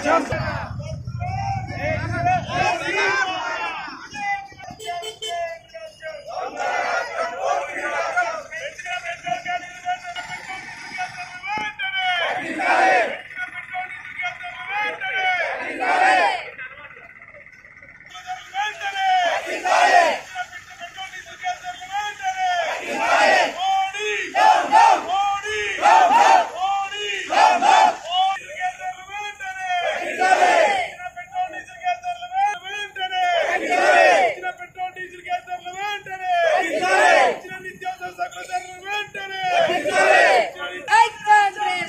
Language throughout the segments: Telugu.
Ay, Congress!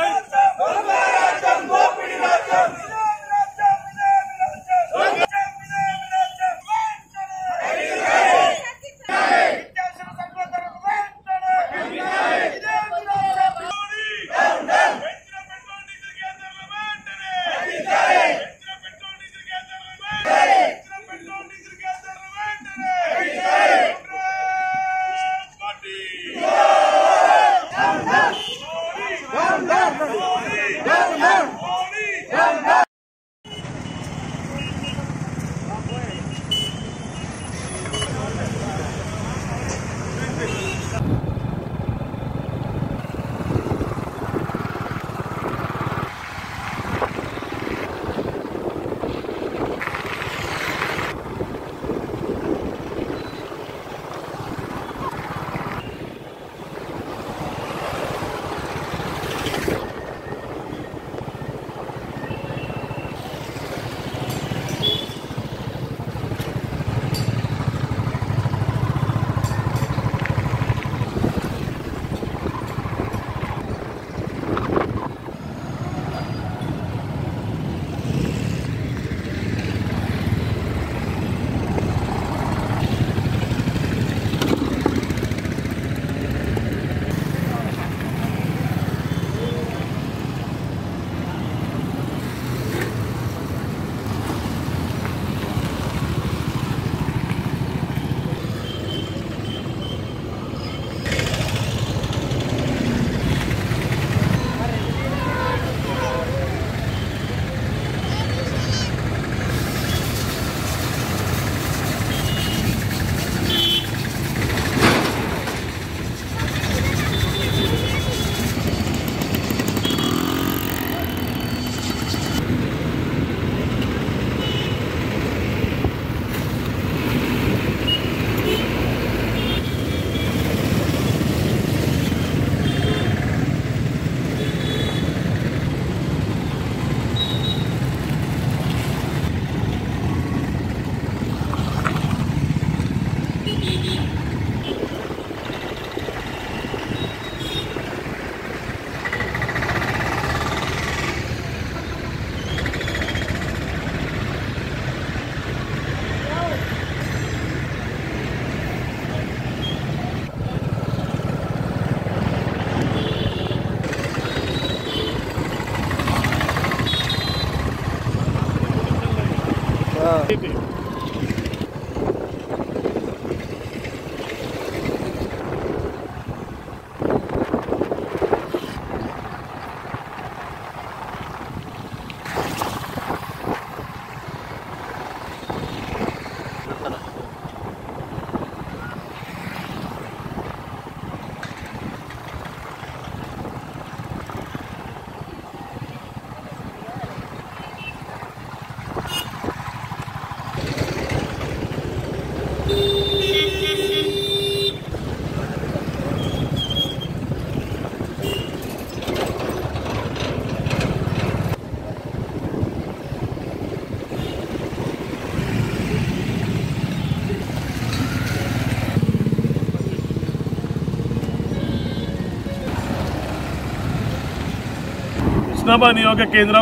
హుస్నాబాద్ నియోజక కేంద్రం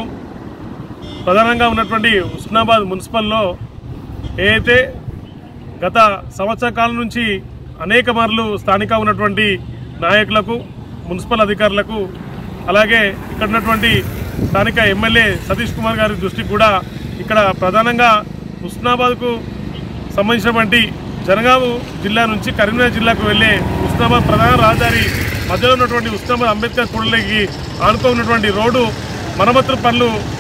ప్రధానంగా ఉన్నటువంటి హుస్నాబాద్ మున్సిపల్లో ఏదైతే గత సంవత్సర కాలం నుంచి అనేక మార్లు స్థానిక ఉన్నటువంటి నాయకులకు మున్సిపల్ అధికారులకు అలాగే ఇక్కడ ఉన్నటువంటి స్థానిక ఎమ్మెల్యే సతీష్ కుమార్ గారి దృష్టికి కూడా ఇక్కడ ప్రధానంగా హుస్నాబాద్కు సంబంధించినటువంటి జనగామ జిల్లా నుంచి కరీంనగర్ జిల్లాకు వెళ్లే ఉస్నాబాద్ ప్రధాన రహదారి మధ్యలో ఉన్నటువంటి ఉస్నాబాద్ అంబేద్కర్ కూడలికి ఆనుకో ఉన్నటువంటి రోడ్డు మరమ్మతుల పనులు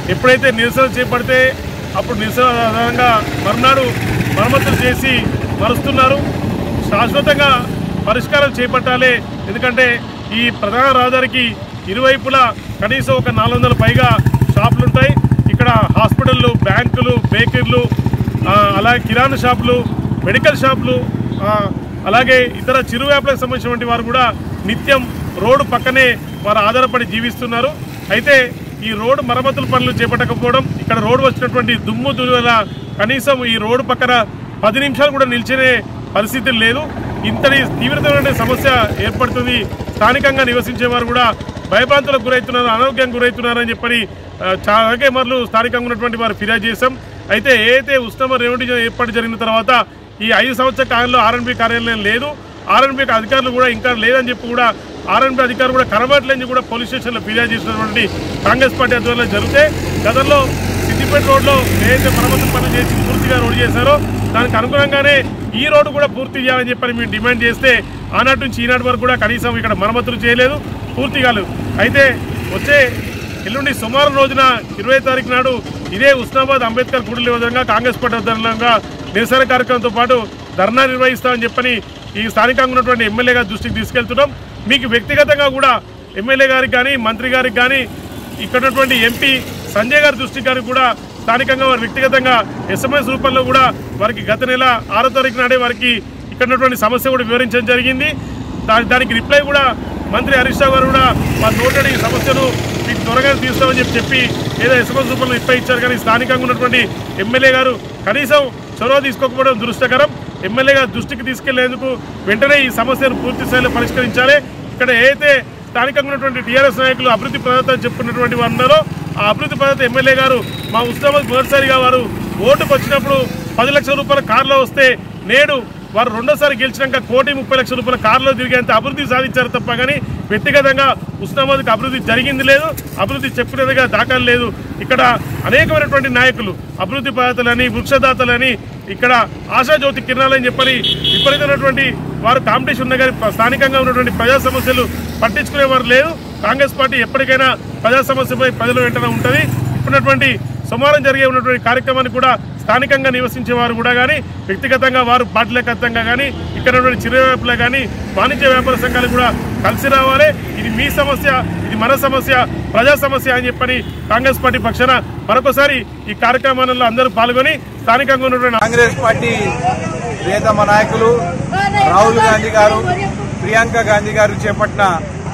ఎప్పుడైతే నిరసన చేపడితే అప్పుడు నిరసన ఆధారంగా మర్నాడు మరమ్మతులు చేసి మరుస్తున్నారు శాశ్వతంగా పరిష్కారం చేపట్టాలి ఎందుకంటే ఈ ప్రధాన రహదారికి ఇరువైపులా కనీసం ఒక నాలుగు వందల పైగా షాపులు ఉంటాయి ఇక్కడ హాస్పిటళ్ళు బ్యాంకులు బేకరీలు ఆ, అలాగే కిరాణా షాపులు మెడికల్ షాపులు ఆ, అలాగే ఇతర చిరు వ్యాపారాలకు సంబంధించినటువంటి వారు కూడా నిత్యం రోడ్డు పక్కనే వారు ఆధారపడి జీవిస్తున్నారు అయితే ఈ రోడ్డు మరమ్మతుల పనులు చేపట్టకపోవడం ఇక్కడ రోడ్డు వచ్చినటువంటి దుమ్ము దులువల కనీసం ఈ రోడ్డు పక్కన పది నిమిషాలు కూడా నిలిచే పరిస్థితి లేదు ఇంతటి తీవ్రతమైన సమస్య ఏర్పడుతుంది స్థానికంగా నివసించే వారు కూడా భయభ్రాంతులకు గురవుతున్నారు అనారోగ్యం గురవుతున్నారని చెప్పని ఆ, చాలాకే మరలు స్థానికంగా ఉన్నటువంటి వారు ఫిర్యాదు చేశాం అయితే ఏదైతే ఉష్ణమ రెవెన్యూ ఏర్పాటు జరిగిన తర్వాత ఈ ఐదు సంవత్సరాల కాలంలో ఆర్ఎన్బి కార్యాలయం లేదు ఆర్ఎన్బి అధికారులు కూడా ఇంకా లేదని చెప్పి కూడా ఆర్ఎన్బి అధికారులు కూడా కనబడలేని కూడా పోలీస్ స్టేషన్లో ఫిర్యాదు చేసినటువంటి కాంగ్రెస్ పార్టీ ఆధ్వర్యంలో జరిగితే గతంలో సిద్దిపేట రోడ్లో ఏదైతే మరమ్మతు పనులు చేసి పూర్తిగా రోడ్డు చేశారో దానికి అనుగుణంగానే ఈ రోడ్డు కూడా పూర్తి చేయాలని చెప్పని మేము డిమాండ్ చేస్తే ఆనాటి నుంచి ఈనాటి వరకు కూడా కనీసం ఇక్కడ మరమ్మతులు చేయలేదు పూర్తి కాలేదు అయితే వచ్చే ఎల్లుండి సోమవారం రోజున ఇరవై తారీఖు నాడు ఇదే ఉస్నాబాద్ అంబేద్కర్ గుడి విధంగా కాంగ్రెస్ పార్టీ ఆధ్వర్యంగా నిరసన కార్యక్రమంతో పాటు ధర్నా నిర్వహిస్తామని చెప్పని ఈ స్థానికంగా ఉన్నటువంటి ఎమ్మెల్యే గారి దృష్టికి తీసుకెళ్తున్నాం మీకు వ్యక్తిగతంగా కూడా ఎమ్మెల్యే గారికి కానీ మంత్రి గారికి కానీ ఇక్కడ ఉన్నటువంటి ఎంపీ సంజయ్ గారి దృష్టికి కానీ కూడా స్థానికంగా వారి వ్యక్తిగతంగా ఎస్ఎంఎస్ రూపంలో కూడా వారికి గత నెల ఆరో తారీఖు నాడే వారికి ఇక్కడ ఉన్నటువంటి సమస్య కూడా వివరించడం జరిగింది దా- దానికి రిప్లై కూడా మంత్రి హరీష్ రావు గారు కూడా వారు నోటెడ్ ఈ సమస్యను మీకు త్వరగా తీస్తామని చెప్పి చెప్పి ఏదో ఎస్ఎంఎస్ రూపంలో రిప్లై ఇచ్చారు కానీ స్థానికంగా ఉన్నటువంటి ఎమ్మెల్యే గారు కనీసం చొరవ తీసుకోకపోవడం దురదృష్టకరం ఎమ్మెల్యే గారు దృష్టికి తీసుకెళ్లేందుకు వెంటనే ఈ సమస్యను పూర్తి స్థాయిలో పరిష్కరించాలి ఇక్కడ ఏదైతే స్థానికంగా ఉన్నటువంటి టీఆర్ఎస్ నాయకులు అభివృద్ధి ప్రదాత అని చెప్పుకున్నటువంటి వారు ఉన్నారో ఆ అభివృద్ధి ప్రదాత ఎమ్మెల్యే గారు మా ఉస్మాబాద్ మొదటిసారిగా వారు ఓటుకు వచ్చినప్పుడు పది లక్షల రూపాయల కారులో వస్తే నేడు వారు రెండోసారి గెలిచినాక కోటి ముప్పై లక్షల రూపాయల కారులో తిరిగేంత అభివృద్ధి సాధించారు తప్ప కానీ వ్యక్తిగతంగా ఉస్మాబాద్కి అభివృద్ధి జరిగింది లేదు అభివృద్ధి చెప్పినదిగా దాఖలు లేదు ఇక్కడ అనేకమైనటువంటి నాయకులు అభివృద్ధి పదార్థాలని వృక్షదాతలని ఇక్కడ ఆశాజ్యోతి కిరణాలని చెప్పని విపరీతమైనటువంటి వారు కాంపిటీషన్ ఉన్న కానీ స్థానికంగా ఉన్నటువంటి ప్రజా సమస్యలు పట్టించుకునేవారు లేదు కాంగ్రెస్ పార్టీ ఎప్పటికైనా ప్రజా సమస్యపై ప్రజల వెంటనే ఉంటుంది ఇప్పుడున్నటువంటి సోమవారం జరిగే ఉన్నటువంటి కార్యక్రమాన్ని కూడా స్థానికంగా నివసించే వారు కూడా కానీ వ్యక్తిగతంగా వారు పార్టీలకత్తంగా కానీ ఇక్కడ ఉన్నటువంటి చిరువ్యాపారులు కానీ వాణిజ్య వ్యాపార సంఘాలు కూడా కలిసి రావాలి ఇది మీ సమస్య ఇది మన సమస్య ప్రజా సమస్య అని చెప్పని కాంగ్రెస్ పార్టీ పక్షాన మరొకసారి ఈ కార్యక్రమాలలో అందరూ పాల్గొని స్థానికంగా ఉన్నటువంటి కాంగ్రెస్ పార్టీ ప్రియతమ నాయకులు రాహుల్ గాంధీ గారు ప్రియాంక గాంధీ గారు చేపట్టిన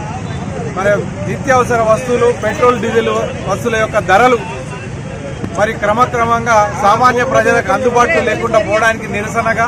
మరి నిత్యావసర వస్తువులు పెట్రోల్ డీజిల్ వస్తువుల యొక్క ధరలు మరి క్రమక్రమంగా సామాన్య ప్రజలకు అందుబాటులో లేకుండా పోవడానికి నిరసనగా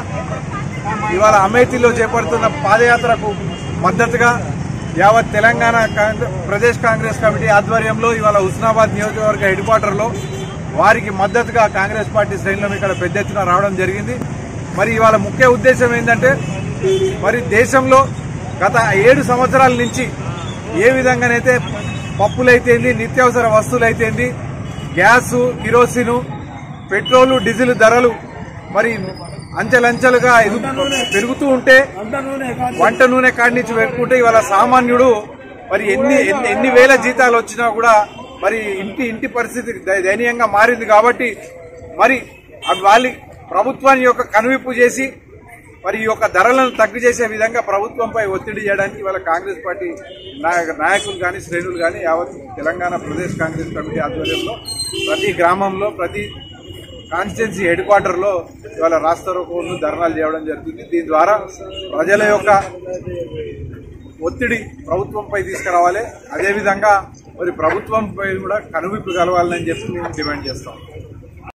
ఇవాళ అమేథీలో చేపడుతున్న పాదయాత్రకు మద్దతుగా యావత్ తెలంగాణ కాంగ్రె- ప్రదేశ్ కాంగ్రెస్ కమిటీ ఆధ్వర్యంలో ఇవాళ హుస్నాబాద్ నియోజకవర్గ హెడ్ క్వార్టర్లో వారికి మద్దతుగా కాంగ్రెస్ పార్టీ శ్రేణులు ఇక్కడ పెద్ద ఎత్తున రావడం జరిగింది మరి ఇవాళ ముఖ్య ఉద్దేశం ఏంటంటే మరి దేశంలో గత ఏడు సంవత్సరాల నుంచి ఏ విధంగానైతే పప్పులైతేంది నిత్యావసర వస్తువులైతేంది గ్యాసు కిరోసిను పెట్రోలు డీజిల్ ధరలు మరి అంచెలంచెలుగా ఎదుగు- పెరుగుతూ ఉంటే వంట నూనె కాడి నుంచి పెట్టుకుంటే ఇవాళ సామాన్యుడు మరి ఎన్ని ఎన్ని ఎన్ని వేల జీతాలు వచ్చినా కూడా మరి ఇంటి ఇంటి పరిస్థితి దయ- దయనీయంగా మారింది కాబట్టి మరి అవి వాళ్ళ ప్రభుత్వాన్ని యొక్క కనువిప్పు చేసి మరి ఈ యొక్క ధరలను తగ్గు చేసే విధంగా ప్రభుత్వంపై ఒత్తిడి చేయడానికి ఇవాళ కాంగ్రెస్ పార్టీ నాయ- నాయకులు కానీ శ్రేణులు కానీ యావత్ తెలంగాణ ప్రదేశ్ కాంగ్రెస్ కమిటీ ఆధ్వర్యంలో ప్రతి గ్రామంలో ప్రతి కాన్స్టిట్యున్సీ హెడ్ క్వార్టర్లో ఇవాళ రాస్తారోకోలు ధర్నాలు చేయడం జరుగుతుంది దీని ద్వారా ప్రజల యొక్క ఒత్తిడి ప్రభుత్వంపై తీసుకురావాలి అదేవిధంగా మరి ప్రభుత్వంపై కూడా కనువిప్పు కలవాలని చెప్పి మేము డిమాండ్ చేస్తాం